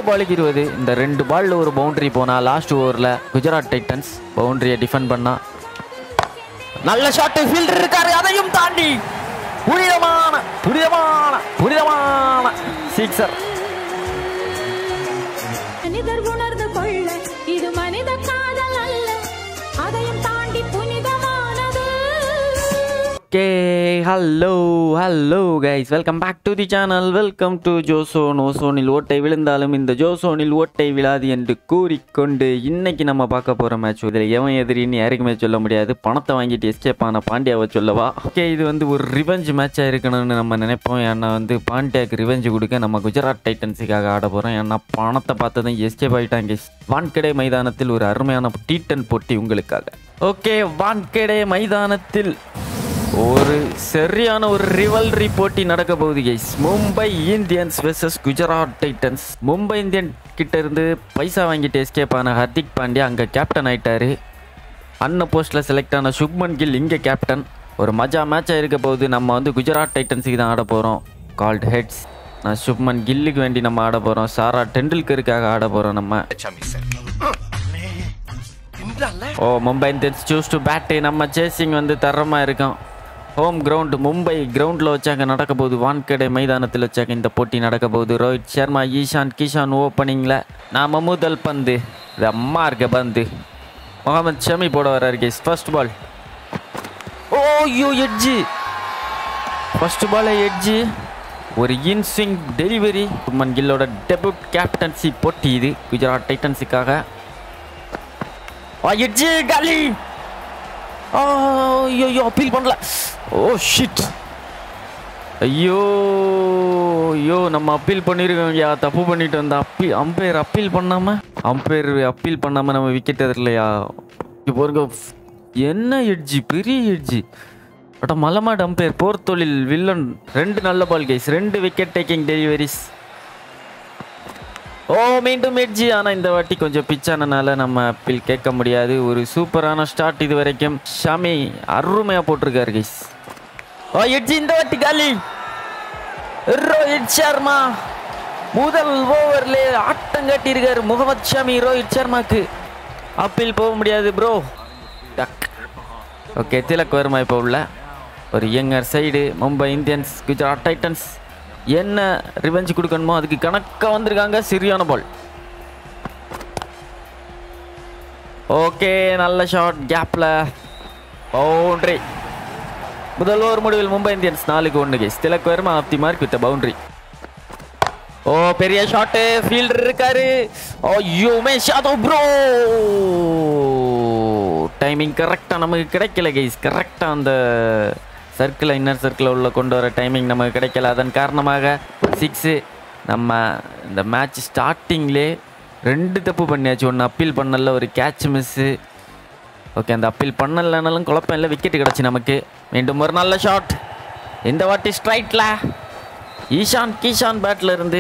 எட்டு பாலுக்கு இருபது இந்த ரெண்டு பால்ல ஒரு பவுண்டரி போனா லாஸ்ட் ஓவரில் குஜராத் டைட்டன்ஸ் பவுண்டரியை டிஃபெண்ட் பண்ணா நல்ல ஷாட் ஃபீல்டர் இருக்காரு அதையும் தாண்டி புனிதமான புனிதமான புனிதமான சிக்ஸர் மனிதர் உணர்ந்து கொள்ள இது மனித காதல் அல்ல அதையும் தாண்டி புனிதமானது okay hello hello guys welcome back to the channel welcome to ஜோசோன் ஓசோனில் ஓட்டை விழுந்தாலும் இந்த ஜோசோனில் ஓட்டை விழாது என்று கூறிக்கொண்டு இன்னைக்கு நம்ம பார்க்க போகிற மேட்ச் இதில் எவன் எதிரின்னு யாருக்குமே சொல்ல முடியாது பணத்தை வாங்கிட்டு எஸ்கேப் ஆன பாண்டியாவை சொல்லவா ஓகே இது வந்து ஒரு ரிவெஞ்ச் மேட்சாக இருக்கணும்னு நம்ம நினைப்போம் ஏன்னா வந்து பாண்டியாவுக்கு ரிவெஞ்ச் கொடுக்க நம்ம குஜராத் டைட்டன்ஸுக்காக ஆட போகிறோம் ஏன்னா பணத்தை பார்த்ததும் எஸ்கேப் ஆகிட்டாங்க வான்கடை மைதானத்தில் ஒரு அருமையான டீட்டன் போட்டி உங்களுக்காக ஓகே வான்கடை மைதானத்தில் ஒரு சரியான ஒரு ரிவல்ரி போட்டி நடக்க போகுது guys Mumbai Indians versus Gujarat Titans Mumbai Indian கிட்ட இருந்து பைசா வாங்கிட்டு எஸ்கேப் ஆன ஹர்திக் பாண்டியா அங்கே கேப்டன் ஆயிட்டாரு அன்ன போஸ்ட்டில் செலக்ட் ஆன சுக்மன் கில் இங்கே கேப்டன் ஒரு மஜா மேட்சாக இருக்க போகுது நம்ம வந்து குஜராத் டைட்டன்ஸுக்கு தான் ஆட போகிறோம் கால்ட் ஹெட்ஸ் நான் சுப்மன் கில்லுக்கு வேண்டி நம்ம ஆட போகிறோம் சாரா டெண்டுல்கருக்காக ஆட போகிறோம் நம்ம oh Mumbai Indians chose to bat நம்ம சேசிங் வந்து தரமாக இருக்கும் ஹோம் கிரவுண்ட் மும்பை கிரவுண்டில் வச்சாங்க நடக்க போகுது வான்கடை மைதானத்தில் வச்சாங்க இந்த போட்டி நடக்க போகுது ரோஹித் சர்மா ஈஷான் கிஷான் ஓப்பனிங்கில் நாம முதல் பந்து இது அம்மா இருக்க பந்து முகமது ஷமி போட வர்றாரு guys first ball oh yo edgy first பாலே எட்ஜி ஒரு இன்ஸ்விங் டெலிவரி சுமன் கில்லோட டெபியூட் கேப்டன்சி போட்டி இது குஜராத் டைட்டன்ஸுக்காக எட்ஜி காலி ஓ ஐயோ ஐயோ அப்பீல் பண்ணல ஓ ஷிட் ஐயோ ஐயோ நம்ம அப்பீல் பண்ணியிருக்கோம் யா தப்பு பண்ணிட்டு வந்தா அப்பீ அம்பையர் அப்பீல் பண்ணாம அம்பையர் அப்பீல் பண்ணாம நம்ம விக்கெட் எதிரலையா இப்போ பாருங்க என்ன எட்ஜி பெரிய எட்ஜி அட மலமாடு அம்பையர் போர் தொழில் வில்லன் ரெண்டு நல்ல பால் கைஸ் ரெண்டு விக்கெட் டேக்கிங் டெலிவரிஸ் ஓ மீண்டும் எட்ஜி ஆனால் இந்த வாட்டி கொஞ்சம் பிச்சானனால நம்ம அப்பீல் கேட்க முடியாது ஒரு சூப்பரான ஸ்டார்ட் இது வரைக்கும் ஷமி அருமையாக போட்டிருக்காரு கைஸ் ஓ எட்ஜி இந்த வாட்டி காலி ரோஹித் சர்மா முதல் ஓவர்ல ஆட்டம் காட்டியிருக்காரு முகமது ஷமி ரோஹித் சர்மாக்கு அப்பீல் போக முடியாது bro duck okay Tilak Varma இப்போ உள்ள ஒரு younger side Mumbai Indians Gujarat Titans என்ன ரிவெஞ்ச் கொடுக்கணுமோ அதுக்கு கணக்காக வந்திருக்காங்க சரியான பால் ஓகே நல்ல ஷாட் கேப்பில் பவுண்ட்ரி முதல் ஓவர் முடிவில் மும்பை இந்தியன்ஸ் நாலுக்கு ஒன்று guys Tilak Varma off the mark with boundary oh பெரிய ஷாட்டு ஃபீல்டர் இருக்காரு ஐயோ உமேஷ் யாதவ் ப்ரோ டைமிங் கரெக்டாக நமக்கு கிடைக்கல கைஸ் கரெக்டாக அந்த சர்க்கிள் இன்னர் சர்க்கிளில் உள்ள கொண்டு வர டைமிங் நமக்கு கிடைக்கல அதன் காரணமாக சிக்ஸு நம்ம இந்த மேட்ச் ஸ்டார்டிங்லே ரெண்டு தப்பு பண்ணியாச்சு ஒன்று அப்பீல் பண்ணல ஒரு கேட்ச் மிஸ்ஸு ஓகே அந்த அப்பீல் பண்ணலனாலும் குழப்பம் இல்லை விக்கெட் கிடச்சி நமக்கு மீண்டும் ஒரு நல்ல ஷாட் இந்த வாட்டி ஸ்ட்ரைட்டில் ஈஷான் கிஷான் பேட்ல இருந்து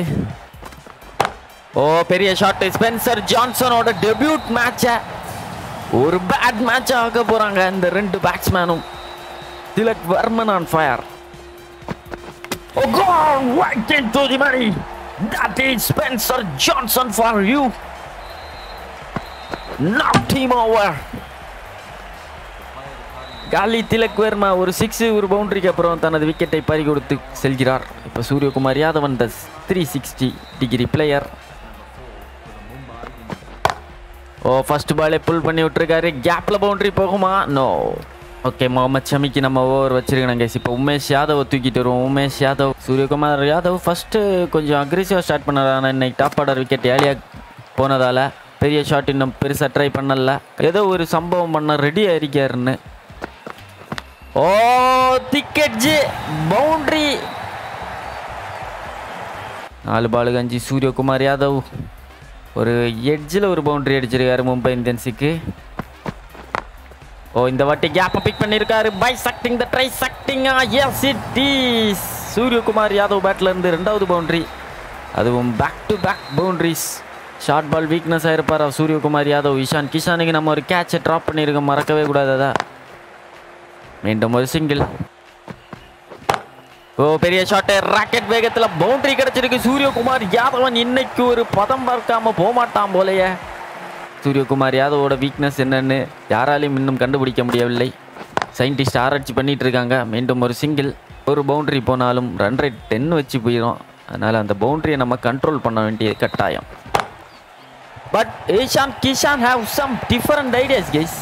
ஓ பெரிய ஷாட் ஸ்பென்சர் ஜான்சனோட டெபியூட் மேட்சை ஒரு பேட் மேட்ச் ஆக போறாங்க இந்த ரெண்டு பேட்ஸ்மேனும் Tilak Varman on fire Oh God, right into the money. That is Spencer Johnson for you. Knocked him over. காலி திலக் வர்மா ஒரு சிக்ஸ் ஒரு பவுண்டரிக்கு அப்புறம் தனது விக்கெட்டை பறி கொடுத்து செல்கிறார் இப்போ சூரியகுமார் யாதவன் the three sixty degree player oh first பாலே புல் பண்ணி விட்டுருக்காரு கேப்பில் பவுண்டரி போகுமா நோ ஓகே முகமது ஷமிக்கு நம்ம ஓவர் வச்சிருக்கணும் கேஸ் இப்போ உமேஷ் யாதவ் தூக்கிட்டு வருவோம் உமேஷ் யாதவ் சூரியகுமார் யாதவ் ஃபஸ்ட்டு கொஞ்சம் அக்ரெசிவாக ஸ்டார்ட் பண்ணார் ஆனால் இன்னைக்கு டாப் ஆர்டர் விக்கெட் ஏலியாக போனதால் பெரிய ஷாட் இன்னும் பெருசாக ட்ரை பண்ணல ஏதோ ஒரு சம்பவம் பண்ண ரெடி ஆயிருக்காருன்னு ஓ திக்கெட்ஜி பவுண்டரி நாலு பாலுக்கு அஞ்சு சூரியகுமார் யாதவ் ஒரு எட்ஜில் ஒரு பவுண்டரி அடிச்சிருக்காரு மும்பை இந்தியன்ஸுக்கு ஓ இந்த வாட்டி கேப்பை பிக் பண்ணியிருக்காரு பை சக்டிங் த ட்ரை சக்டிங் yes it is Suryakumar Yadav பேட்ல இருந்து ரெண்டாவது பவுண்டரி அதுவும் back to back boundaries short ball weakness ஆயிருப்பாரா சூரியகுமார் யாதவ் இஷான் கிஷானுக்கு நம்ம ஒரு கேட்சை ட்ராப் பண்ணியிருக்கோம் மறக்கவே கூடாது அதான் மீண்டும் ஒரு சிங்கிள் ஓ பெரிய ஷாட்டு ராக்கெட் வேகத்துல பவுண்டரி கிடைச்சிருக்கு சூரியகுமார் யாதவன் இன்னைக்கு ஒரு பதம் பார்க்காம போமாட்டான் போலயே சூரியகுமார் யாதவோட வீக்னஸ் என்னன்னு யாராலையும் இன்னும் கண்டுபிடிக்க முடியவில்லை சயின்டிஸ்ட் ஆராய்ச்சி பண்ணிட்டு இருக்காங்க மீண்டும் ஒரு சிங்கிள் ஒரு பவுண்டரி போனாலும் ரன் ரேட் டென் வச்சு போயிடும் அதனால அந்த பவுண்டரியை நம்ம கண்ட்ரோல் பண்ண வேண்டிய கட்டாயம் but Ishan Kishan have some different ideas guys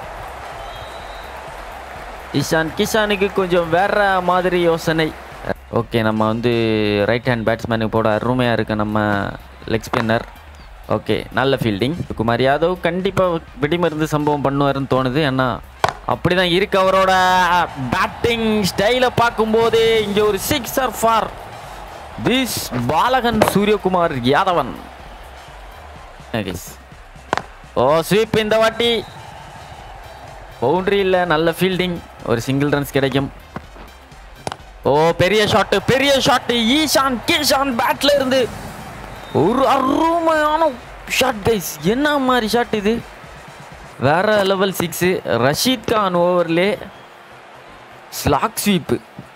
Ishan கிஷானுக்கு கொஞ்சம் வேற மாதிரி யோசனை ஓகே நம்ம வந்து ரைட் ஹேண்ட் பேட்ஸ்மேனுக்கு போட அருமையாக இருக்கு நம்ம லெக் ஸ்பின்னர் ஓகே நல்ல ஃபீல்டிங் குமார் யாதவ் கண்டிப்பாக வெடிமருந்து சம்பவம் பண்ணுவாருன்னு தோணுது ஏன்னா அப்படி தான் இருக்கு அவரோட பேட்டிங் ஸ்டைலை பார்க்கும்போது இங்கே ஒரு சிக்ஸர் ஃபார் திஸ் பாலகன் சூரியகுமார் யாதவன் Guys. ஓ ஸ்வீப் இந்த வாட்டி பவுண்டரி இல்லை நல்ல ஃபீல்டிங் ஒரு சிங்கிள் ரன்ஸ் கிடைக்கும் ஓ பெரிய ஷாட்டு பெரிய ஷாட்டு ஈஷான் கிஷான் பேட்ல இருந்து ஒரு அருமையான ஷாட் கைஸ் என்ன மாதிரி ஷாட் இது வேற லெவல் சிக்ஸு ரஷீத் கான் ஓவர்லே ஸ்லாக் ஸ்வீப்பு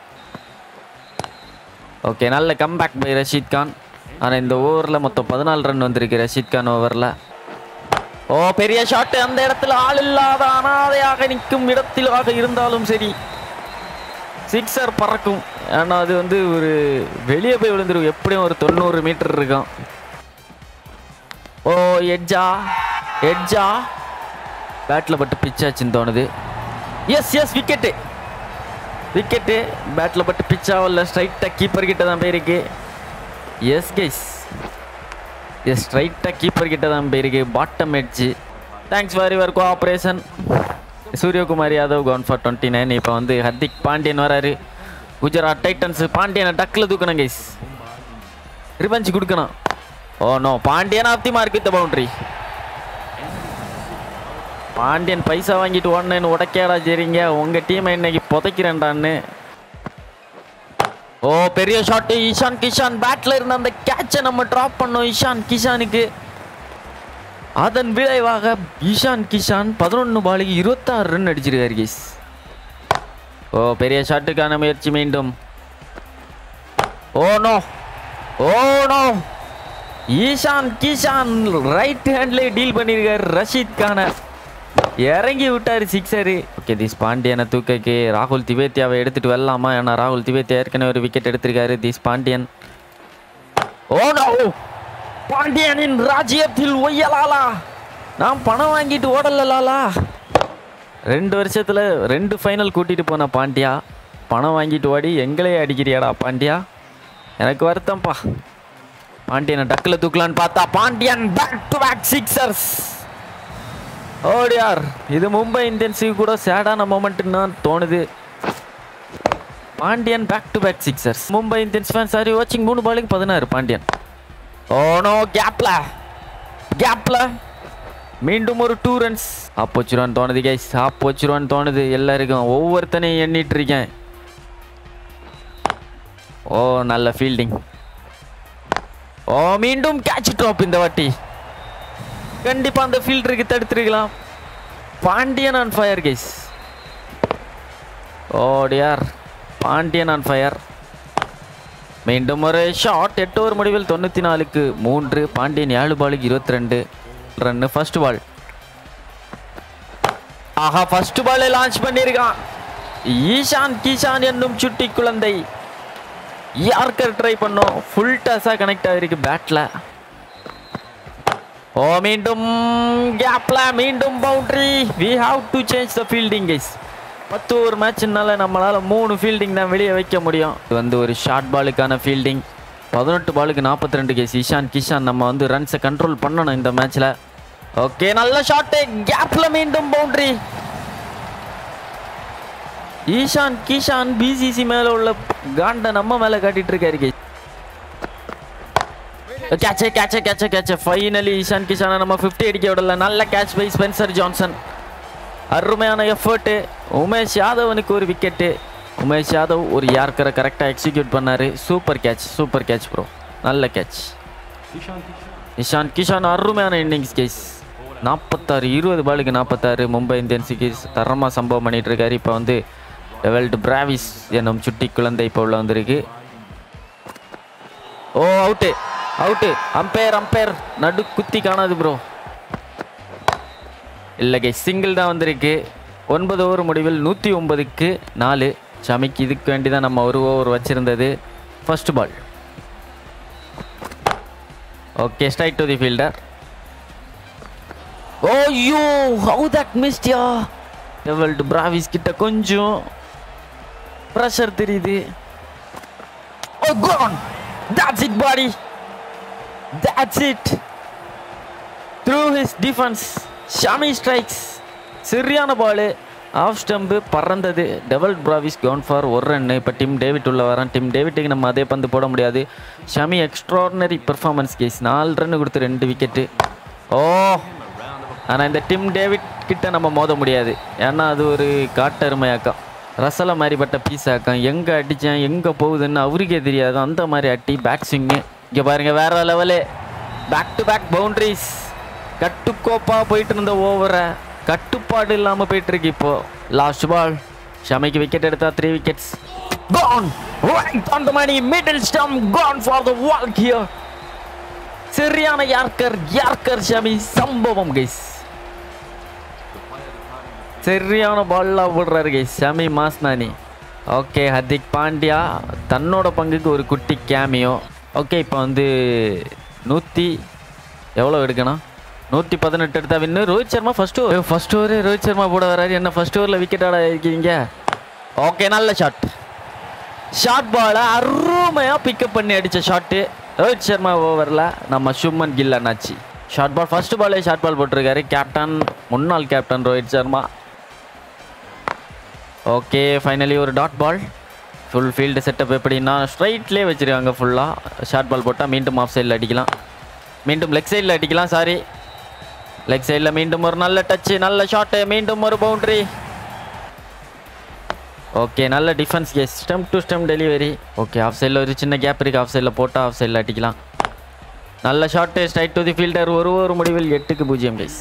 ஓகே நல்ல கம்பேக் பை ரஷீத் கான் ஆனால் இந்த ஓவரில் மொத்தம் பதினாலு ரன் வந்திருக்கு ரஷீத் கான் ஓவரில் ஓ பெரிய ஷாட் அந்த இடத்துல ஆள் இல்லாத அனாதையாக நிற்கும் இடத்திலாக இருந்தாலும் சரி சிக்ஸர் பறக்கும் ஏன்னா அது வந்து ஒரு வெளியே போய் விழுந்துரும் எப்படியும் ஒரு தொண்ணூறு மீட்டர் இருக்கும் ஓ எட்ஜா எட்ஜா பேட்டில் பட்டு பிச்சாச்சுன்னு தோணுது எஸ் எஸ் விக்கெட்டு விக்கெட்டு பேட்டில் பட்டு பிச்சாவோ இல்லை ஸ்ட்ரைட்டாக கீப்பர் கிட்ட தான் போயிருக்கு எஸ் கைஸ் எஸ் ஸ்ட்ரைட்டாக கீப்பர் கிட்ட தான் போயிருக்கு bottom edge thanks for your cooperation Suryakumar Yadav gone for twenty nine இப்போ வந்து ஹர்திக் பாண்டியன் வராரு குஜராத் டைட்டன்ஸ் பாண்டியனை டக்கில் தூக்கணும் கைஸ் ரிவெஞ்ச் கொடுக்கணும் oh no Pandian off the mark with boundary Pandian பைசா வாங்கிட்டு ஓடனேன்னு உடைக்காடா சரிங்க உங்கள் டீமை இன்னைக்கு புதைக்கிறேன்டான்னு ஓ பெரிய ஷாட்டு ஈஷான் கிஷான் பேட்ல இருந்த அந்த கேட்சை நம்ம ட்ராப் பண்ணோம் ஈஷான் கிஷானுக்கு அதன் விளைவாக ஈஷான் கிஷான் பதினொன்று பாலுக்கு இருபத்தாறு ரன் அடிச்சிருக்காரு கேஸ் ஓ பெரிய ஷாட்டுக்கான முயற்சி மீண்டும் oh no oh no Ishan Kishan right ஹேண்ட்ல டீல் பண்ணியிருக்காரு ரஷீத் கான இறங்கி விட்டாரு சிக்ஸரு ஓகே திஸ் பாண்டியனை தூக்கக்கு ராகுல் திவேத்தியாவை எடுத்துட்டு வரலாமா ஏன்னா ராகுல் திவேத்தியா ஏற்கனவே ஒரு விக்கெட் எடுத்திருக்காரு திஸ் பாண்டியன் ஓ நோ பாண்டியனின் ராஜ்யத்தில் ஒய்யலாலா நான் பணம் வாங்கிட்டு ஓடல லாலா ரெண்டு வருஷத்துல ரெண்டு ஃபைனல் கூட்டிட்டு போன பாண்டியா பணம் வாங்கிட்டு ஓடி எங்களே அடிக்கிறியாடா பாண்டியா எனக்கு வருத்தம்ப்பா பாண்டியனை டக்கில் தூக்கலான்னு பார்த்தா Pandian back to back sixers ஓடியார் இது மும்பை இந்தியன்ஸுக்கு கூட சேடான மொமெண்ட்னு தான் தோணுது Pandian back to back sixers Mumbai Indians fans sorry வாட்சிங் மூணு பாலுக்கு பதினாறு பாண்டியன் ஓனோ கேப்ல கேப்ல மீண்டும் ஒரு டூ ரன்ஸ் ஆப்போச்சிருவான்னு தோணுது கைஸ் ஆப்போச்சிருவான்னு தோணுது எல்லாருக்கும் ஒவ்வொருத்தனையும் எண்ணிட்டு இருக்கேன் ஓ நல்ல ஃபீல்டிங் ஓ மீண்டும் கேட்ச் ட்ராப் இந்த வாட்டி கண்டிப்பா அந்த ஃபீல்டருக்கு தடுத்துருக்கலாம் பாண்டியன் ஆன் ஃபயர் கைஸ் ஓடியார் பாண்டியன் ஆன் ஃபயர் மீண்டும் ஒரு ஷாட் எட்டு ஓவர் முடிவில் தொண்ணூற்றி நாலுக்கு மூன்று பாண்டியன் ஏழு பாலுக்கு இருபத்தி ரெண்டு ரன்னு ஃபர்ஸ்ட் பால் ஆஹா ஃபர்ஸ்ட் பால் லான்ச் பண்ணியிருக்கான் ஈஷான் கிஷான் என்னும் சுட்டி குழந்தை யார்கர் ட்ரை பண்ணோம் ஃபுல் டஸாக கனெக்ட் ஆகிருக்கு பேட்டில் ஓ மீண்டும் கேப்ல மீண்டும் boundary we have to change the fielding guys பத்து ஒரு மேட்ச்னால நம்மளால மூணு ஃபீல்டிங் தான் வெளியே வைக்க முடியும் இது வந்து ஒரு ஷார்ட் பாலுக்கான ஃபீல்டிங் பதினெட்டு பாலுக்கு நாற்பத்தி ரெண்டு கேஸ் இஷான் கிஷான் நம்ம வந்து ரன்ஸை கண்ட்ரோல் பண்ணணும் இந்த மேட்ச்ல ஓகே நல்ல ஷாட்டு கேப்ல மீண்டும் பவுண்டரி ஈஷான் கிஷான் பிசிசி மேல உள்ள காண்டை நம்ம மேல காட்டிட்டு இருக்காரு guys. கேட்சே கேட்சே கேட்சே கேட்சே ஃபைனலி ஈஷான் கிஷானை நம்ம ஃபிஃப்டி அடிக்க விடல நல்ல கேட்ச் பை ஸ்பென்சர் ஜான்சன் அருமையான எஃபர்ட்டு உமேஷ் யாதவனுக்கு ஒரு விக்கெட்டு உமேஷ் யாதவ் ஒரு யார்க்கரை கரெக்டாக எக்ஸிக்யூட் பண்ணாரு super catch super catch bro நல்ல கேட்ச் இஷான் கிஷான் அருமையான இன்னிங்ஸ் கேஸ் நாற்பத்தாறு இருபது பாலுக்கு நாற்பத்தாறு மும்பை இந்தியன்ஸுக்கு தரமாக சம்பவம் பண்ணிட்டு இருக்காரு இப்போ வந்து டெவல்ட் பிராவிஸ் என்னும் சுட்டி குழந்தை இப்போ உள்ள வந்திருக்கு oh out out umpire umpire நடு குத்தி காணாது ப்ரோ இல்லைங்க சிங்கிள் தான் வந்திருக்கு ஒன்பது ஓவர் முடிவில் நூற்றி ஒன்பதுக்கு நாலு ஷமிக்கு இதுக்கு வேண்டி தான் நம்ம ஒரு ஓவர் வச்சுருந்தது first ball okay straight to the fielder oh you how that missed yeah Dewald Brevis கிட்ட கொஞ்சம் ப்ரெஷர் தெரியுது oh gone that's it body that's it through his defence Shami strikes சரியான பால் ஆஃப் ஸ்டம்பு பறந்தது Dewald Brevis gone for ஒரு run இப்போ Tim David உள்ள வரான் டிம் டேவிட்டுக்கு நம்ம அதே பந்து போட முடியாது ஷமி எக்ஸ்ட்ராடினரி பெர்ஃபார்மன்ஸ் கேஸ் நாலு ரன்னு கொடுத்து ரெண்டு விக்கெட்டு ஓ ஆனால் இந்த டிம் டேவிட் கிட்ட நம்ம மோத முடியாது ஏன்னா அது ஒரு காட்டெருமையாக்கம் ரசலை மாதிரிப்பட்ட பீஸ் ஆக்கம் எங்கே அடித்தேன் எங்கே போகுதுன்னு அவருக்கே தெரியாது அந்த மாதிரி அட்டி பேக் ஸ்விங்கு இங்கே பாருங்கள் வேற level back to back boundaries கட்டுக்கோப்பாக போயிட்டு இருந்த ஓவரை கட்டுப்பாடு இல்லாமல் போயிட்டு இருக்கு இப்போ லாஸ்ட் பால் ஷமிக்கு விக்கெட் எடுத்தா three wickets gone right on the money middle stump gone for the walk here சரியான யார்கர் யார்கர் ஷமி சம்பவம் கைஸ் சரியான பால்லாம் போடுறாரு கைஸ் ஷமி மாஸ்னானி ஓகே ஹர்திக் பாண்டியா தன்னோட பங்குக்கு ஒரு குட்டி கேமியோ ஓகே இப்போ வந்து நூற்றி எவ்வளோ எடுக்கணும் நூற்றி பதினெட்டு எடுத்தா win Rohit Sharma first over first over Rohit Sharma போட வராரு என்ன ஃபர்ஸ்ட் ஓவரில் விக்கெட் ஆட இருக்கீங்க ஓகே நல்ல ஷாட் ஷார்ட் பாலை அருமையாக பிக்கப் பண்ணி அடித்த ஷாட்டு ரோஹித் சர்மா ஓவரில் நம்ம சுமன் கில் அண்ணாச்சி ஷார்ட் பால் ஃபர்ஸ்ட் பாலே ஷார்ட் பால் போட்டிருக்காரு கேப்டன் முன்னாள் captain Rohit Sharma okay finally ஒரு dot ball full field setup எப்படின்னா ஸ்ட்ரைட்லேயே வச்சுருக்காங்க ஃபுல்லாக ஷார்ட் பால் போட்டால் மீண்டும் ஆஃப் சைடில் அடிக்கலாம் மீண்டும் லெக் சைடில் அடிக்கலாம் சாரி லெக் சைடில் மீண்டும் ஒரு நல்ல டச்சு நல்ல ஷாட்டு மீண்டும் ஒரு பவுண்ட்ரி ஓகே நல்ல defence yes stump to stump delivery okay off சைடில் ஒரு சின்ன கேப் இருக்குது ஆஃப் சைடில் போட்டால் ஆஃப் சைடில் அடிக்கலாம் நல்ல shot straight to the fielder ஒரு ஒரு முடிவில் எட்டுக்கு பூஜ்ஜியம் கைஸ்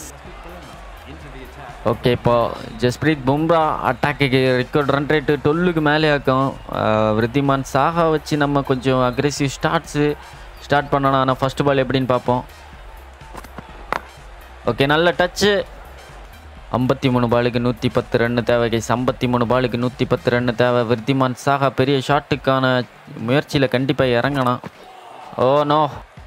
ஓகே இப்போ Jasprit Bumrah attack record run rate டுவெல்லுக்கு மேலே ஆக்கும் அஹ், விருத்திமான் சாகா வச்சு நம்ம கொஞ்சம் அக்ரெசிவ் ஸ்டார்ட்ஸு ஸ்டார்ட் பண்ணணும் ஆனால் ஃபர்ஸ்ட் பால் எப்படின்னு பார்ப்போம் ஓகே நல்ல டச்சு ஐம்பத்தி மூணு பாலுக்கு நூற்றி பத்து ரன்னு தேவை கைஸ் ஐம்பத்தி மூணு பாலுக்கு நூற்றி பத்து ரன்னு தேவை விருத்திமான் சாகா பெரிய ஷாட்டுக்கான முயற்சியில் கண்டிப்பாக இறங்கணும் ஓ நோ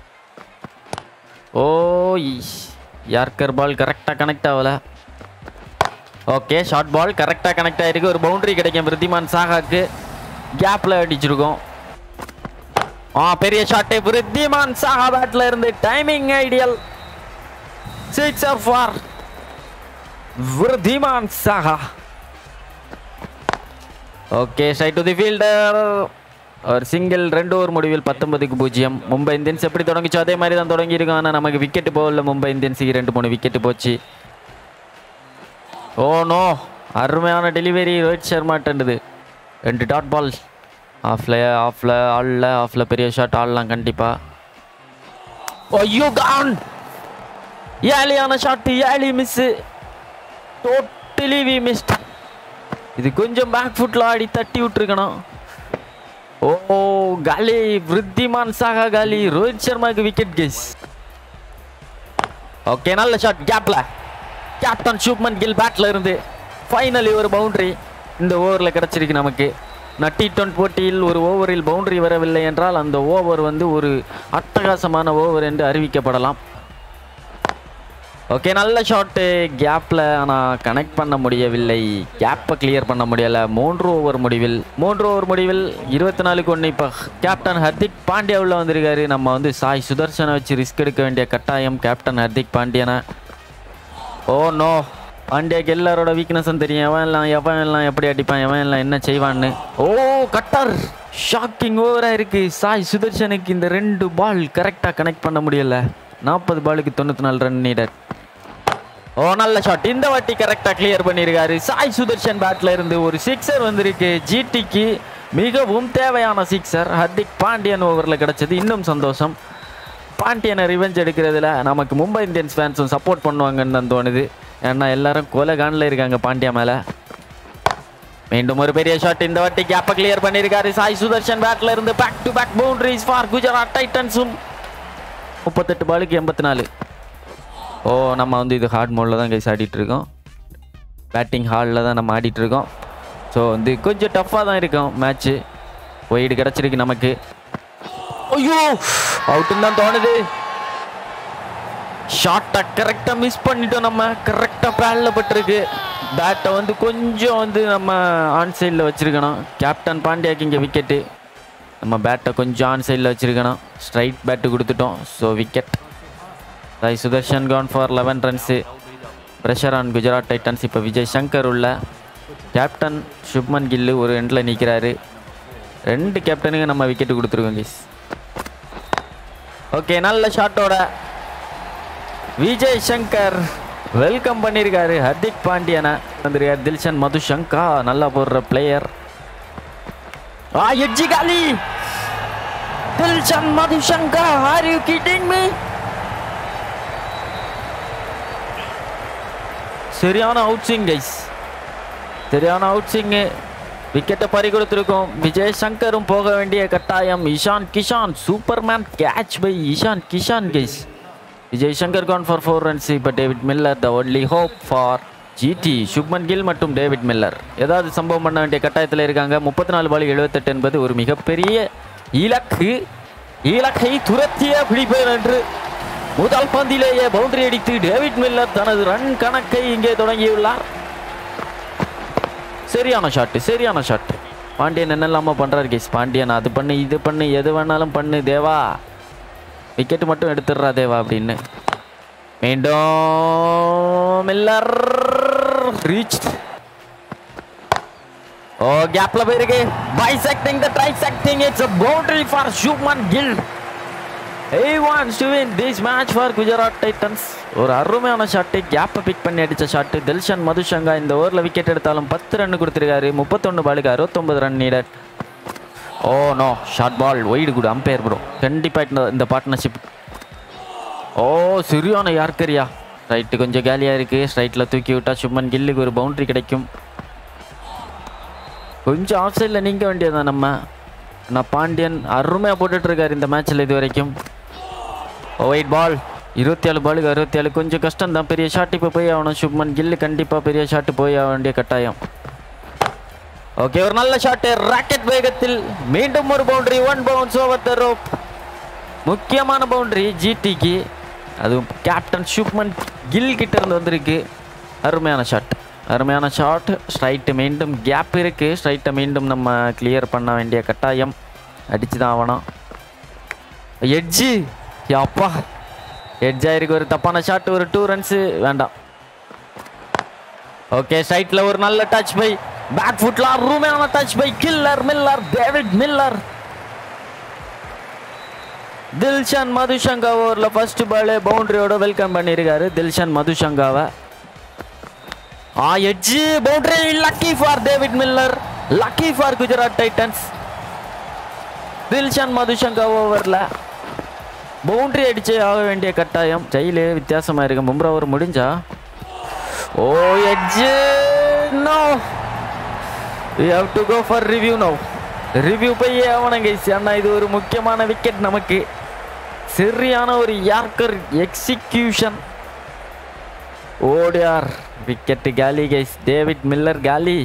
ஓ யார்கர் பால் கரெக்டாக கனெக்ட் ஆகல ஓகே ஷார்ட் பால் கரெக்டாக கனெக்ட் ஆகிருக்கு ஒரு பவுண்டரி கிடைக்கும் விருத்திமான் சாகாக்கு கேப்பில் அடிச்சிருக்கோம் ஆ பெரிய ஷாட்டு விருத்திமான் சாகா பேட்டில் இருந்து timing ideal six or four Wriddhiman Saha okay straight to the fielder ஒரு சிங்கிள் ரெண்டு ஓவர் முடிவில் பத்தொன்பதுக்கு பூஜ்ஜியம் மும்பை இந்தியன்ஸ் எப்படி தொடங்கிச்சோ அதே மாதிரி தான் தொடங்கியிருக்கோம் ஆனால் நமக்கு விக்கெட்டு போகல மும்பை இந்தியன்ஸுக்கு ரெண்டு மூணு விக்கெட்டு போச்சு ஓ நோ அருமையான டெலிவரி ரோஹித் சர்மாட்டது ரெண்டு டாட் பால் ஆஃப்ல ஆஃப்ல ஆளில் ஆஃப்ல பெரிய ஷாட் ஆடலாம் கண்டிப்பாக ஐயோ கான் ஏலியான ஷாட்டு ஏலி மிஸ்ஸு டோட்டலி வி மிஸ்ட் இது கொஞ்சம் பேக் ஃபுட்டில் ஆடி தட்டி விட்டுருக்கணும் ஓ காலி விருத்திமான் சாகா காலி ரோஹித் சர்மாக்கு விக்கெட் கேஸ் ஓகே நல்ல ஷாட் கேப்ல கேப்டன் ஷூப்மன் கில் பேட்ல இருந்து ஃபைனலி ஒரு பவுண்டரி இந்த ஓவரில் கிடச்சிருக்கு நமக்கு நான் டி டுவெண்ட்டி போட்டியில் ஒரு ஓவரில் பவுண்டரி வரவில்லை என்றால் அந்த ஓவர் வந்து ஒரு அட்டகாசமான ஓவர் என்று அறிவிக்கப்படலாம் ஓகே நல்ல ஷாட்டு கேப்பில் ஆனால் கனெக்ட் பண்ண முடியவில்லை கேப்பை கிளியர் பண்ண முடியலை மூன்று ஓவர் முடிவில் மூன்று ஓவர் முடிவில் இருபத்தி நாலுக்கு ஒன்று இப்போ கேப்டன் ஹர்திக் பாண்டியா உள்ள வந்திருக்காரு நம்ம வந்து சாய் சுதர்சனை வச்சு ரிஸ்க் எடுக்க வேண்டிய கட்டாயம் கேப்டன் ஹர்திக் பாண்டியனை ஓ நோ பாண்டியாக்கு எல்லாரோட வீக்னஸும் தெரியும் எவன் எல்லாம் எவன் எல்லாம் எப்படி அடிப்பான் எவன் எல்லாம் என்ன செய்வான்னு ஓ கட்டர் ஷாக்கிங் ஓவராக இருக்கு சாய் சுதர்சனுக்கு இந்த ரெண்டு பால் கரெக்டாக கனெக்ட் பண்ண முடியல நாற்பது பாலுக்கு தொண்ணூற்றி நாலு ரன் நீடட் ஓ நல்ல ஷாட் இந்த வாட்டி கரெக்டாக கிளியர் பண்ணியிருக்காரு சாய் சுதர்ஷன் பேட்ல இருந்து ஒரு சிக்ஸர் வந்திருக்கு ஜிடிக்கு மிகவும் தேவையான சிக்ஸர் ஹர்திக் பாண்டியன் ஓவரில் கிடைச்சது இன்னும் சந்தோஷம் பாண்டியனை ரிவெஞ்ச் எடுக்கிறதுல நமக்கு மும்பை இந்தியன்ஸ் ஃபேன்ஸும் சப்போர்ட் பண்ணுவாங்கன்னு தான் தோணுது ஏன்னா எல்லாரும் கொலை கானில் இருக்காங்க பாண்டியா மேலே மீண்டும் ஒரு பெரிய ஷாட் இந்த வாட்டி கேப்பை கிளியர் பண்ணியிருக்காரு சாய் சுதர்ஷன் பேட்ல இருந்து back to back boundaries for Gujarat டைட்டன்ஸும் முப்பத்தெட்டு பாலுக்கு எண்பத்தி நாலு ஓ நம்ம வந்து இது ஹார்ட் மோடில் தான் கைஸ் ஆடிட்டு இருக்கோம் பேட்டிங் ஹாலில் தான் நம்ம ஆடிட்டு இருக்கோம் ஸோ வந்து கொஞ்சம் டஃப்பாக தான் இருக்கும் மேட்ச்சு ஒயிடு கிடச்சிருக்கு நமக்கு ஐயோ அவுட்டுன்னு தான் தோணுது ஷாட்டை கரெக்டாக மிஸ் பண்ணிட்டோம் நம்ம கரெக்டாக பேலில் பட்டிருக்கு பேட்டை வந்து கொஞ்சம் வந்து நம்ம ஆன் சைடில் வச்சுருக்கணும் கேப்டன் பாண்டியாக்கு இங்கே விக்கெட்டு நம்ம பேட்டை கொஞ்சம் ஆன் சைடில் வச்சுருக்கணும் ஸ்ட்ரைட் பேட்டு கொடுத்துட்டோம் so wicket Sai Sudharsan gone for eleven runs pressure on Gujarat Titans இப்போ விஜய் சங்கர் உள்ள கேப்டன் சுப்மன் கில்லு ஒரு எண்டில் நிற்கிறாரு ரெண்டு கேப்டனுக்கு நம்ம விக்கெட்டு கொடுத்துருக்கோம் கேஸ் ஓகே நல்ல ஷாட்டோட விஜய் சங்கர் வெல்கம் பண்ணியிருக்காரு ஹர்திக் பாண்டியனை வந்திருக்காரு தில்ஷன் மதுஷங்கா நல்லா போடுற பிளேயர் ஆ எட்ஜி காலி Dilshan Madushanka are you kidding me சரியான அவுட் சிங் கைஸ் சரியான அவுட் சிங்கு விக்கெட்டை பறி கொடுத்துருக்கோம் விஜய் சங்கரும் போக வேண்டிய கட்டாயம் Ishan Kishan superman catch by Ishan Kishan guys Vijay Shankar gone for four runs இப்போ David Miller the only hope for GT Shubman Gill மற்றும் டேவிட் மில்லர் ஏதாவது சம்பவம் பண்ண வேண்டிய கட்டாயத்தில் இருக்காங்க முப்பத்தி நாலு பால் எழுபத்தெட்டு என்பது ஒரு மிகப்பெரிய இலக்கு இலக்கை துரத்திய பிடிப்பேன் என்று முதல் பந்திலேயே பவுண்டரி அடித்து டேவிட் மில்லர் தனது ரன் கணக்கை இங்கே தொடங்கியுள்ளார் சரியான ஷாட்டு சரியான ஷாட் பாண்டியன் என்னெல்லாம பண்றாரு கேஸ் பாண்டியன் அது பண்ணு இது பண்ணு எது வேணாலும் பண்ணு தேவா விக்கெட் மட்டும் எடுத்துடுறா தேவா அப்படின்னு மீண்டும் மில்லர் ரீச் ஓ கேப்ல போயிருக்கு bisecting the trisecting it's a boundary for Shubman Gill He wants to win this match for Gujarat Titans ஒரு அருமையான ஷாட்டு கேப்பை பிக் பண்ணி அடித்த ஷாட்டு தில்ஷன் மதுஷங்கா இந்த ஓவரில் விக்கெட் எடுத்தாலும் பத்து ரன் கொடுத்துருக்காரு முப்பத்தொன்று பாலுக்கு அறுபத்தொம்பது run needed oh no short ball wide good umpire bro கண்டிப்பாக இந்த இந்த பார்ட்னர்ஷிப் ஓ சரியான யார்கரியா ரைட்டு கொஞ்சம் காலியாக இருக்குது ஸ்ட்ரைட்டில் தூக்கி விட்டா சுப்மன் கில்லுக்கு ஒரு பவுண்டரி கிடைக்கும் கொஞ்சம் ஆஃப் சைடில் நீங்க வேண்டியதான் நம்ம நான் பாண்டியன் அருமையாக போட்டுட்ருக்காரு இந்த மேட்ச்சில் இது வரைக்கும் ஒயிட் பால் இருபத்தி ஏழு பாலுக்கு அறுபத்தி ஏழு கொஞ்சம் கஷ்டம் தான் பெரிய ஷாட் இப்போ போய் ஆகணும் சுப்மன் கில்லு கண்டிப்பாக பெரிய ஷாட்டு போய் ஆக வேண்டிய கட்டாயம் ஓகே ஒரு நல்ல ஷாட்டு ராக்கெட் வேகத்தில் மீண்டும் ஒரு boundary one bounce over the rope முக்கியமான பவுண்டரி ஜிடிக்கு அதுவும் கேப்டன் சுப்மன் கில் கிட்ட இருந்து வந்திருக்கு அருமையான ஷாட் அருமையான ஷாட் ஸ்ட்ரைட்டு மீண்டும் கேப் இருக்குது ஸ்ட்ரைட்டை மீண்டும் நம்ம கிளியர் பண்ண வேண்டிய கட்டாயம் அடிச்சு தான் ஆகணும் எட்ஜு அப்பா எட்ஜ் ஆயிருக்கு ஒரு தப்பான ஷாட் ஒரு டூ ரன்ஸு வேண்டாம் ஓகே ஸ்ட்ரைட்டில் ஒரு நல்ல டச் பை பேக் ஃபுட்ல அருமையான touch by killer Miller David Miller Dilshan Madushanka ஓவரில் ஃபர்ஸ்ட் பால் பவுண்டரியோட வெல்கம் பண்ணியிருக்காரு தில்ஷன் மதுஷங்காவை ah edge boundary lucky for David Miller lucky for Gujarat Titans Dilshan Madushanka ஓவரில் பவுண்டரி அடிச்சே ஆக வேண்டிய கட்டாயம் ஸ்டைலு வித்தியாசமாக இருக்கு பும்ரா ஓவர் முடிஞ்சா oh edge no we have to go for review no review போய் ஆகணும் கைஸ் ஏன்னா இது ஒரு முக்கியமான விக்கெட் நமக்கு சரியான ஒரு யார்கர் எக்ஸிக்யூஷன் ஓடியார் விக்கெட்டு காலி கைஸ் டேவிட் மில்லர் காலி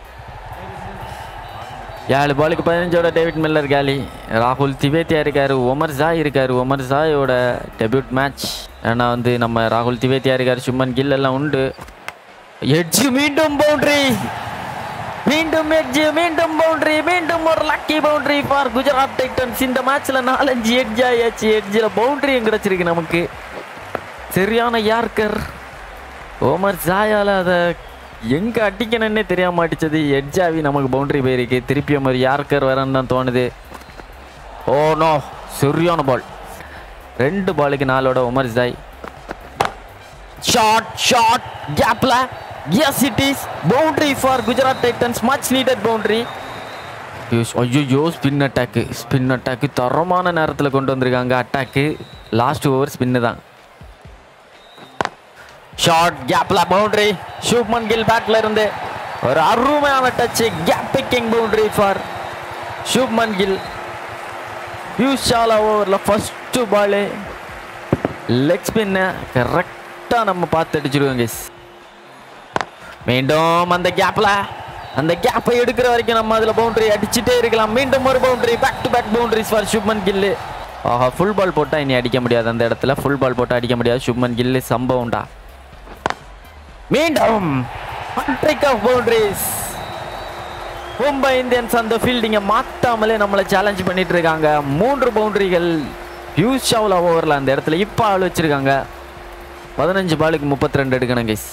ஏழு பாலுக்கு பதினஞ்சோட டேவிட் மில்லர் காலி ராகுல் திவேத்தியா இருக்காரு ஒமர் ஜாய் இருக்காரு ஒமர் ஜாயோட டெபியூட் மேட்ச் ஏன்னா வந்து நம்ம ராகுல் திவேத்தியா இருக்காரு சும்மன் கில் எல்லாம் உண்டு எட்ஜ் மீண்டும் பவுண்டரி மீண்டும் எட்ஜ் மீண்டும் பவுண்டரி மீண்டும் ஒரு lucky boundary for Gujarat Titans இந்த மேட்ச்ல நாலஞ்சு எட்ஜ் ஆயாச்சு எட்ஜில் பவுண்டரியும் கிடைச்சிருக்கு நமக்கு சரியான யார்கர் ஓமர் ஜாயால அதை எங்க அடிக்கணும்னே தெரியாம மாட்டிச்சது எட்ஜாவி நமக்கு பவுண்டரி போயிருக்கு திருப்பியும் ஒரு யார்கர் வரன்னு தான் தோணுது ஓ நோ சரியான பால் ரெண்டு பாலுக்கு நாலோட உமர் ஜாய் ஷார்ட் ஷார்ட் கேப்ல yes it is boundary for Gujarat Titans much needed boundary ஐயோ ஸ்பின் அட்டாக்கு ஸ்பின் அட்டாக்கு தரமான நேரத்தில் கொண்டு வந்திருக்காங்க அட்டாக்கு லாஸ்ட் ஓவர் ஸ்பின்னு தான் ஷார்ட் கேப்ல பவுண்டரி ஷூப்மன் கில் பேட்ல இருந்து ஒரு அருமையான touch gap picking boundary for Shubman Gill usually ஓவரில் ஃபஸ்ட்டு பாலு லெக் ஸ்பின்னை கரெக்டாக நம்ம பார்த்து அடிச்சிருவோம் கேஸ் மீண்டும் அந்த கேப்பில் அந்த கேப்பை எடுக்கிற வரைக்கும் நம்ம அதில் பவுண்டரி அடிச்சுட்டே இருக்கலாம் மீண்டும் ஒரு boundary back to back boundaries for Shubman Gill ஆஹா ஃபுல் பால் போட்டால் இனி அடிக்க முடியாது அந்த இடத்துல ஃபுல் பால் போட்டால் அடிக்க முடியாது சுப்மன் கில்லு சம்பவம்டா மீண்டும் hattrick of boundaries Mumbai Indians அந்த ஃபீல்டிங்கை மாத்தாமலே நம்மளை சேலஞ்ச் பண்ணிட்டு இருக்காங்க மூன்று பவுண்டரிகள் பியூஷ் சாவ்லா ஓவரில் அந்த இடத்துல இப்போ ஆள் வச்சிருக்காங்க பதினஞ்சு பாலுக்கு முப்பத்தி ரெண்டு எடுக்கணும் guys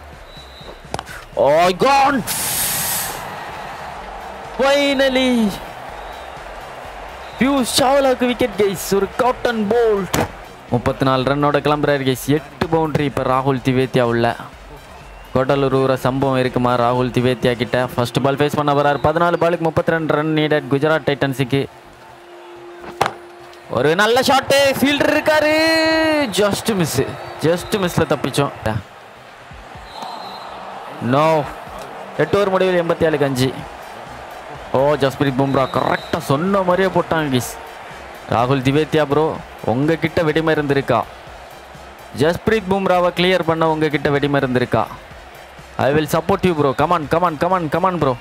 oh god finally Piyush சாவ்லாக்கு விக்கெட் கைஸ் ஒரு காட்டன் போல்ட் முப்பத்தி நாலு ரன்னோட கிளம்புறாரு கைஸ் எட்டு பவுண்டரி இப்போ ராகுல் திவேத்தியா உள்ள கோட்டலூர் ஊர சம்பவம் இருக்குமா ராகுல் திவேத்தியா கிட்ட ஃபர்ஸ்ட் பால் ஃபேஸ் பண்ண வரார் பதினாலு பாலுக்கு முப்பத்தி ரெண்டு ரன் நீடட் குஜராத் டைட்டன்ஸுக்கு ஒரு நல்ல ஷாட்டு ஃபீல்டர் இருக்காரு ஜஸ்ட் மிஸ் ஜஸ்ட் மிஸ்ல தப்பிச்சோம் நோ எட்டு ஓவர் முடிவில் எண்பத்தி ஏழுக்கு அஞ்சு ஓ ஜஸ்பிரீத் பும்ரா கரெக்டாக சொன்ன மாதிரியே போட்டாங்க கிஸ் ராகுல் திவேத்தியா ப்ரோ உங்ககிட்ட வெடிமருந்து இருக்கா ஜஸ்பிரீத் பும்ராவை கிளியர் பண்ண உங்ககிட்ட வெடிமருந்து இருக்கா I will support you bro come on come on come on come on bro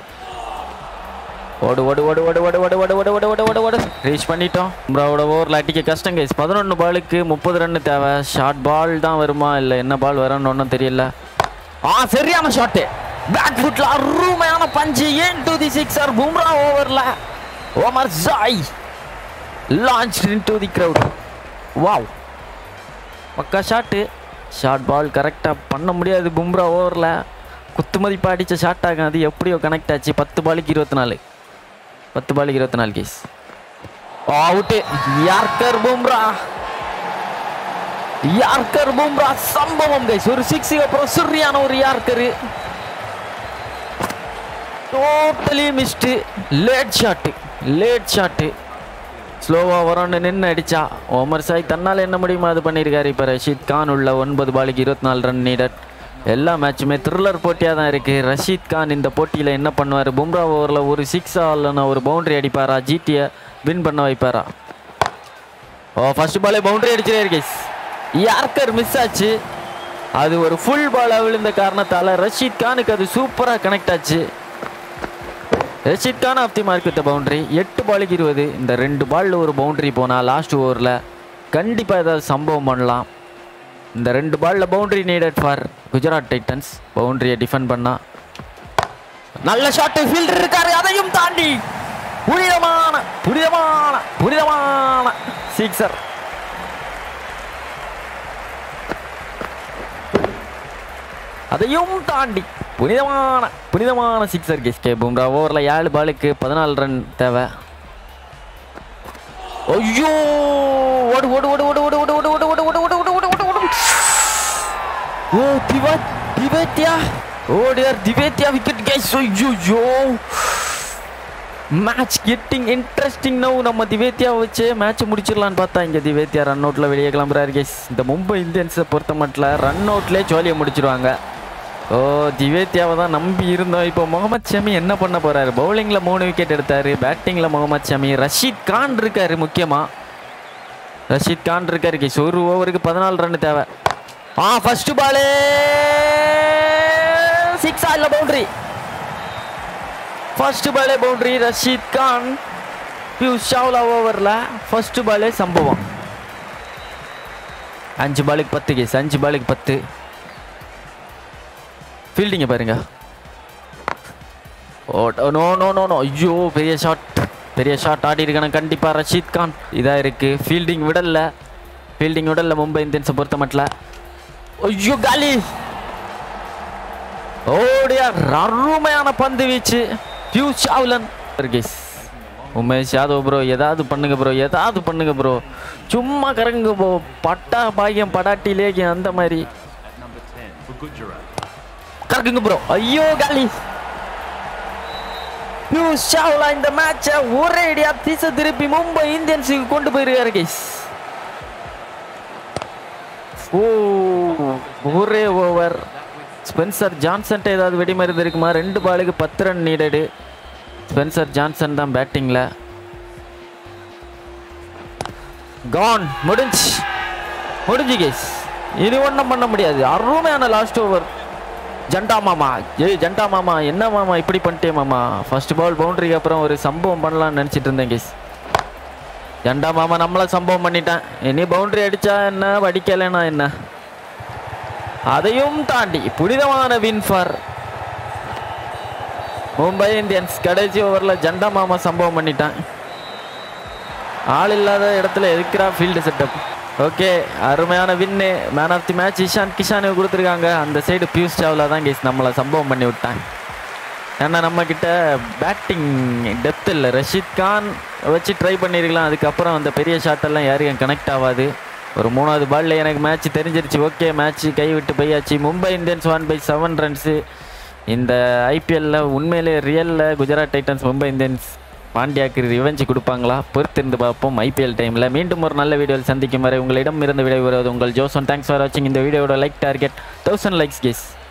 ஓடு ஓடு ஓடு ஓடு ஓடு ஓடு ஓடு ஓடு ஓடு ஓடு ஓடு ஓடு ரீச் பண்ணிட்டோம் பும்ராவோட ஓவரில் அடிக்க கஷ்டம் கைஸ் பதினொன்று பாலுக்கு முப்பது ரன் தேவை ஷார்ட் பால் தான் வருமா இல்லை என்ன பால் வரும்னு ஒன்றும் தெரியல ஆ சரியான ஷாட்டு பேக் ஃபுட்ல அருமையான பஞ்சு ஏன் டு தி சிக்ஸர் பும்ரா ஓவர்ல Omarzai launch in to the crowd wow பக்கா ஷாட்டு ஷார்ட் பால் கரெக்டாக பண்ண முடியாது பும்ரா ஓவரில் குத்து மதிப்பாக அடித்த ஷாட் ஆகும் அது எப்படியோ கனெக்ட் ஆச்சு பத்து பாலுக்கு இருபத்தி நாலு பத்து பாலுக்கு இருபத்தி நாலு guys out yorker Bumrah yorker Bumrah சம்பவம் கைஸ் ஒரு சிக்ஸுக்கு அப்புறம் சரியான ஒரு yorker totally missed late shot late shot ஸ்லோவாக வரும்னு நின்று அடிச்சா ஓமர் சாய் தன்னால் என்ன முடியுமோ அது பண்ணியிருக்காரு இப்போ ரஷீத் கான் உள்ள ஒன்பது பாலுக்கு இருபத்தி நாலு ரன் நீடட் எல்லா மேட்சுமே த்ரில்லர் போட்டியாக தான் இருக்குது ரஷீத் கான் இந்த போட்டியில் என்ன பண்ணுவார் பும்ரா ஓவரில் ஒரு சிக்ஸ் இல்லைன்னா ஒரு பவுண்டரி அடிப்பாரா ஜிடியை வின் பண்ண வைப்பாரா ஓ ஃபர்ஸ்ட் பாலே பவுண்டரி அடிச்சிட்டே இருக்கேஸ் யார்கர் மிஸ் ஆச்சு அது ஒரு ஃபுல் பாலாக விழுந்த காரணத்தால் ரஷீத் கானுக்கு அது சூப்பராக கனெக்ட் ஆச்சு Rashid Khan off the mark with boundary எட்டு பாலுக்கு இருபது இந்த ரெண்டு பாலில் ஒரு பவுண்டரி போனால் லாஸ்ட் ஓவரில் கண்டிப்பாக ஏதாவது சம்பவம் பண்ணலாம் இந்த ரெண்டு பாலில் boundary needed for Gujarat Titans பவுண்டரியை டிஃபெண்ட் பண்ணா நல்ல ஷாட்டு ஃபீல்டர் இருக்காரு அதையும் தாண்டி புனிதமான புனிதமான புனிதமான சிக்ஸர் அதையும் தாண்டி புனிதமான புனிதமான சிக்ஸர் கேஸ் கே பும்ரா ஓவரில் ஏழு பாலுக்கு பதினாலு ரன் தேவை ஐயோ ஓடு ஓடு ஓடு ஓடு ஓடு ஓடு ஓடு ஓடு ஓடு ஓடு ஓடு ஓடு ஓடு ஓடு ஓ திவா Tewatia oh dear Tewatia wicket guys ஐயோ மேட்ச் கெட்டிங் இன்ட்ரெஸ்டிங் நோ நம்ம திவேத்யா வச்சு மேட்ச் முடிச்சிடலான்னு பார்த்தா இங்கே திவேத்யா ரன் அவுட்டில் வெளியே கிளம்புறாரு கேஸ் இந்த மும்பை இந்தியன்ஸை பொறுத்த மட்டும் ரன் அவுட்லேயே ஜோலியை முடிச்சிருவாங்க ஓ திவேத்யாவை தான் நம்பி இருந்தோம் இப்போ முகமது ஷமி என்ன பண்ண போறாரு பவுலிங்கில் மூணு விக்கெட் எடுத்தாரு பேட்டிங்கில் முகமது ஷமி ரஷீத் கான் இருக்காரு முக்கியமாக ரஷீத் கான் இருக்காரு கேஸ் ஒரு ஓவருக்கு பதினாலு ரன் தேவை ஆ ஃபர்ஸ்ட் பாலே சிக்ஸா இல்லை பவுண்டரி ஃபர்ஸ்ட் பாலே பவுண்டரி ரஷீத் கான் பியூஷ் சாவ்லா ஓவரில் ஃபர்ஸ்ட் பாலே சம்பவம் அஞ்சு பாலுக்கு பத்து கேஸ் அஞ்சு பாலுக்கு பத்து ஃபீல்டிங்கை பாருங்க oh no no no no ஐயோ பெரிய ஷாட் பெரிய ஷாட் ஆடி இருக்கணும் கண்டிப்பாக ரஷீத் கான் இதாக இருக்குது ஃபீல்டிங் விடல ஃபீல்டிங் விடல மும்பை இந்தியன்ஸை பொறுத்த மட்டும் ஐயோ காலி ஓடியா அருமையான பந்து வீச்சு பியூஷ் சாவ்லன் கேஸ் உமேஷ் யாதவ் ப்ரோ ஏதாவது பண்ணுங்க ப்ரோ ஏதாவது பண்ணுங்க ப்ரோ சும்மா கறங்க ப்ரோ பட்டா பாக்கியம் படாட்டி லேகியம் அந்த மாதிரி கறக்குங்க ப்ரோ ஐயோ காலி பியூஷ் சாவ்லா இந்த மேட்சை ஒரே அடியா திசை திருப்பி மும்பை இந்தியன்ஸுக்கு கொண்டு போயிருக்காரு கேஸ் ஓ ஒரே ஓவர் ஸ்பென்சர் ஜான்சன்ட்ட ஏதாவது வெடிமருந்து இருக்குமா ரெண்டு பாலுக்கு பத்து ரன் நீடடு ஸ்பென்சர் ஜான்சன் தான் பேட்டிங்கில் கான் முடிஞ்சு முடிஞ்சு கேஸ் இது ஒன்றும் பண்ண முடியாது அருமையான லாஸ்ட் ஓவர் ஜண்டா மாமா ஏய் ஜண்டா மாமா என்ன மாமா இப்படி பண்ணிட்டே மாமா ஃபர்ஸ்ட் பால் பவுண்டரிக்கு அப்புறம் ஒரு சம்பவம் பண்ணலாம்னு நினச்சிட்டு இருந்தேன் கேஸ் ஜண்டா மாமா நம்மளை சம்பவம் பண்ணிட்டேன் இனி பவுண்டரி அடிச்சா என்ன அடிக்கலைன்னா என்ன அதையும் தாண்டி புனிதமான வின் ஃபார் மும்பை இந்தியன்ஸ் கடைசி ஓவரில் ஜண்டா மாமா சம்பவம் பண்ணிட்டான் ஆள் இல்லாத இடத்துல எதுக்குறா ஃபீல்டு செட்டப் ஓகே அருமையான win man of the match Ishan கிஷானுக்கு கொடுத்துருக்காங்க அந்த சைடு பியூஷ் சாவ்லா தான் கேஸ் நம்மளை சம்பவம் பண்ணி விட்டாங்க ஏன்னா நம்மக்கிட்ட பேட்டிங் டெப்த் இல்லை ரஷீத் கான் வச்சு ட்ரை பண்ணியிருக்கலாம் அதுக்கப்புறம் அந்த பெரிய ஷாட்டெல்லாம் யாருக்கும் கனெக்ட் ஆகாது ஒரு மூணாவது பால்ல எனக்கு மேட்ச் தெரிஞ்சிருச்சு ஓகே மேட்ச் கை விட்டு போயாச்சு Mumbai Indians won by seven runs இந்த ஐபிஎல்ல உண்மையிலே ரியலில் குஜராத் டைட்டன்ஸ் மும்பை இந்தியன்ஸ் பாண்டியாக்கு ரிவெஞ்ச் கொடுப்பாங்களா பொறுத்திருந்து பார்ப்போம் ஐபிஎல் டைமில் மீண்டும் ஒரு நல்ல வீடியோவில் சந்திக்கும் வரை உங்களிடம் இருந்து விடைபெறுவது உங்கள் ஜோசன் தேங்க்ஸ் ஃபார் வாட்சிங் இந்த வீடியோட like target thousand likes case